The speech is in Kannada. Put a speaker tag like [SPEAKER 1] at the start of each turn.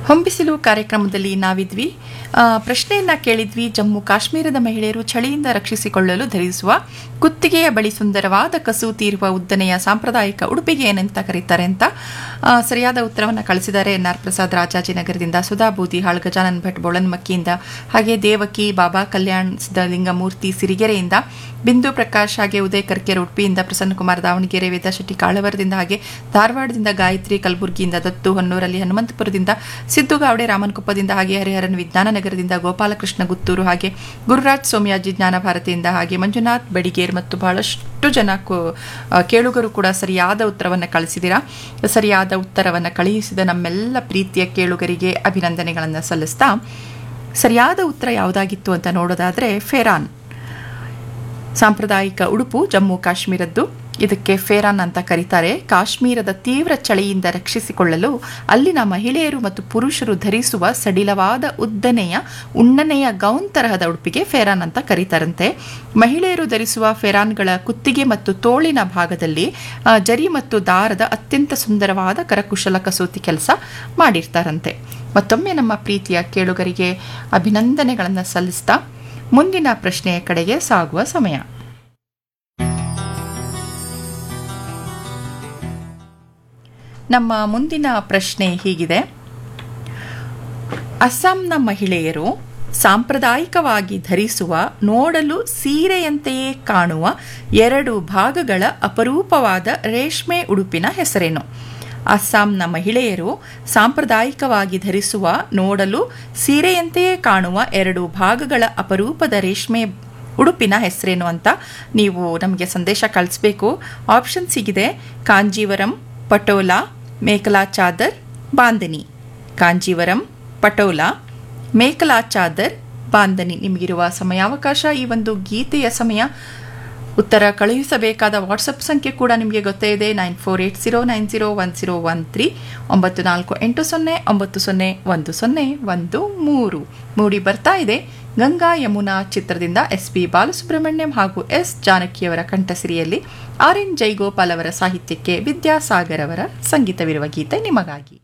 [SPEAKER 1] ಹೊಂಬಿಸಿಲು ಕಾರ್ಯಕ್ರಮದಲ್ಲಿ ನಾವಿದ್ವಿ ಆ, ಪ್ರಶ್ನೆಯನ್ನ ಕೇಳಿದ್ವಿ ಜಮ್ಮು ಕಾಶ್ಮೀರದ ಮಹಿಳೆಯರು ಚಳಿಯಿಂದ ರಕ್ಷಿಸಿಕೊಳ್ಳಲು ಧರಿಸುವ ಕುತ್ತಿಗೆಯ ಬಳಿ ಸುಂದರವಾದ ಕಸೂತಿ ಇರುವ ಉದ್ದನೆಯ ಸಾಂಪ್ರದಾಯಿಕ ಉಡುಪಿಗೆ ಏನಂತ ಕರೀತಾರೆ ಅಂತ ಆ, ಸರಿಯಾದ ಉತ್ತರವನ್ನು ಕಳಿಸಿದ್ದಾರೆ ಎನ್ ಆರ್ ಪ್ರಸಾದ್ ರಾಜಾಜಿನಗರದಿಂದ ಸುಧಾ ಬೂದಿಹಾಳ್ ಗಜಾನನ್ ಭಟ್ ಬೋಳನ್ಮಕ್ಕಿಯಿಂದ ಹಾಗೆ ದೇವಕಿ ಬಾಬಾ ಕಲ್ಯಾಣ್ ಸಿದ್ಧಲಿಂಗಮೂರ್ತಿ ಸಿರಿಗೆರೆಯಿಂದ ಬಿಂದು ಪ್ರಕಾಶ್ ಹಾಗೆ ಉದಯ್ ಕರ್ಕೆರೆ ಉಡುಪಿಯಿಂದ ಪ್ರಸನ್ನಕುಮಾರ್ ದಾವಣಗೆರೆ ವೇದಶೆಟ್ಟಿ ಕಾಳವರದಿಂದ ಹಾಗೆ ಧಾರವಾಡದಿಂದ ಗಾಯತ್ರಿ ಕಲಬುರಗಿಯಿಂದ ದತ್ತು ಹೊನ್ನೂರಲ್ಲಿ ಹನುಮಂತಪುರದಿಂದ ಸಿದ್ದುಗಾವಡೆ ರಾಮನ್ಕೊಪ್ಪದಿಂದ ಹಾಗೆ ಹರಿಹರನ್ ವಿಜ್ಞಾನ ನಗರದಿಂದ ಗೋಪಾಲಕೃಷ್ಣ ಗುತ್ತೂರು ಹಾಗೆ ಗುರುರಾಜ್ ಸೋಮಯಾಜಿ ಜ್ಞಾನ ಭಾರತಿಯಿಂದ ಹಾಗೆ ಮಂಜುನಾಥ್ ಬಡಿಗೇರ್ ಮತ್ತು ಬಹಳಷ್ಟು ಜನ ಕೋ- ಆ, ಕೇಳುಗರು ಕೂಡ ಸರಿಯಾದ ಉತ್ತರವನ್ನು ಕಳಿಸಿದ್ದೀರಾ ಸರಿಯಾದ ಉತ್ತರವನ್ನು ಕಳುಹಿಸಿದ ನಮ್ಮೆಲ್ಲ ಪ್ರೀತಿಯ ಕೇಳುಗರಿಗೆ ಅಭಿನಂದನೆಗಳನ್ನು ಸಲ್ಲಿಸ್ತಾ ಸರಿಯಾದ ಉತ್ತರ ಯಾವುದಾಗಿತ್ತು ಅಂತ ನೋಡೋದಾದ್ರೆ ಫೆರಾನ್ ಸಾಂಪ್ರದಾಯಿಕ ಉಡುಪು ಜಮ್ಮು ಕಾಶ್ಮೀರದ್ದು ಇದಕ್ಕೆ ಫೇರಾನ್ ಅಂತ ಕರೀತಾರೆ ಕಾಶ್ಮೀರದ ತೀವ್ರ ಚಳಿಯಿಂದ ರಕ್ಷಿಸಿಕೊಳ್ಳಲು ಅಲ್ಲಿನ ಮಹಿಳೆಯರು ಮತ್ತು ಪುರುಷರು ಧರಿಸುವ ಸಡಿಲವಾದ ಉದ್ದನೆಯ ಉಣ್ಣನೆಯ ಗೌನ್ ತರಹದ ಉಡುಪಿಗೆ ಫೇರಾನ್ ಅಂತ ಕರೀತಾರಂತೆ ಮಹಿಳೆಯರು ಧರಿಸುವ ಫೆರಾನ್ಗಳ ಕುತ್ತಿಗೆ ಮತ್ತು ತೋಳಿನ ಭಾಗದಲ್ಲಿ ಆ, ಜರಿ ಮತ್ತು ದಾರದ ಅತ್ಯಂತ ಸುಂದರವಾದ ಕರಕುಶಲ ಕಸೂತಿ ಕೆಲಸ ಮಾಡಿರ್ತಾರಂತೆ ಮತ್ತೊಮ್ಮೆ ನಮ್ಮ ಪ್ರೀತಿಯ ಕೇಳುಗರಿಗೆ ಅಭಿನಂದನೆಗಳನ್ನು ಸಲ್ಲಿಸ್ತಾ ಮುಂದಿನ ಪ್ರಶ್ನೆಯ ಕಡೆಗೆ ಸಾಗುವ ಸಮಯ ನಮ್ಮ ಮುಂದಿನ ಪ್ರಶ್ನೆ ಹೀಗಿದೆ ಅಸ್ಸಾಂನ ಮಹಿಳೆಯರು ಸಾಂಪ್ರದಾಯಿಕವಾಗಿ ಧರಿಸುವ ನೋಡಲು ಸೀರೆಯಂತೆಯೇ ಕಾಣುವ ಎರಡು ಭಾಗಗಳ ಅಪರೂಪವಾದ ರೇಷ್ಮೆ ಉಡುಪಿನ ಹೆಸರೇನು ಅಸ್ಸಾಂನ ಮಹಿಳೆಯರು ಸಾಂಪ್ರದಾಯಿಕವಾಗಿ ಧರಿಸುವ ನೋಡಲು ಸೀರೆಯಂತೆಯೇ ಕಾಣುವ ಎರಡು ಭಾಗಗಳ ಅಪರೂಪದ ರೇಷ್ಮೆ ಉಡುಪಿನ ಹೆಸರೇನು ಅಂತ ನೀವು ನಮಗೆ ಸಂದೇಶ ಕಳಿಸ್ಬೇಕು ಆಪ್ಷನ್ ಸಿಗಿದೆ ಕಾಂಜೀವರಂ ಪಟೋಲಾ ಮೇಕಲಾ ಚಾದರ್ ಬಾಂದನಿ ಕಾಂಜೀವರಂ ಪಟೋಲಾ ಮೇಕಲಾ ಚಾದರ್ ಬಾಂದನಿ ನಿಮಗಿರುವ ಸಮಯಾವಕಾಶ ಈ ಒಂದು ಗೀತೆಯ ಸಮಯ ಉತ್ತರ ಕಳುಹಿಸಬೇಕಾದ ವಾಟ್ಸಪ್ ಸಂಖ್ಯೆ ಕೂಡ ನಿಮಗೆ ಗೊತ್ತೇ ಇದೆ nine four eight zero nine zero one zero one three ಒಂಬತ್ತು ನಾಲ್ಕು ಎಂಟು ಸೊನ್ನೆ ಒಂಬತ್ತು ಸೊನ್ನೆ ಒಂದು ಸೊನ್ನೆ ಒಂದು ಮೂರು ಮೂಡಿ ಬರ್ತಾ ಇದೆ ಗಂಗಾ ಯಮುನಾ ಚಿತ್ರದಿಂದ ಎಸ್ ಪಿ ಬಾಲಸುಬ್ರಹ್ಮಣ್ಯಂ ಹಾಗೂ ಎಸ್ ಜಾನಕಿಯವರ ಕಂಠಸಿರಿಯಲ್ಲಿ ಆರ್ ಎನ್ ಜೈಗೋಪಾಲ್ ಅವರ ಸಾಹಿತ್ಯಕ್ಕೆ ವಿದ್ಯಾಸಾಗರ್ ಅವರ ಸಂಗೀತವಿರುವ ಗೀತೆ ನಿಮಗಾಗಿ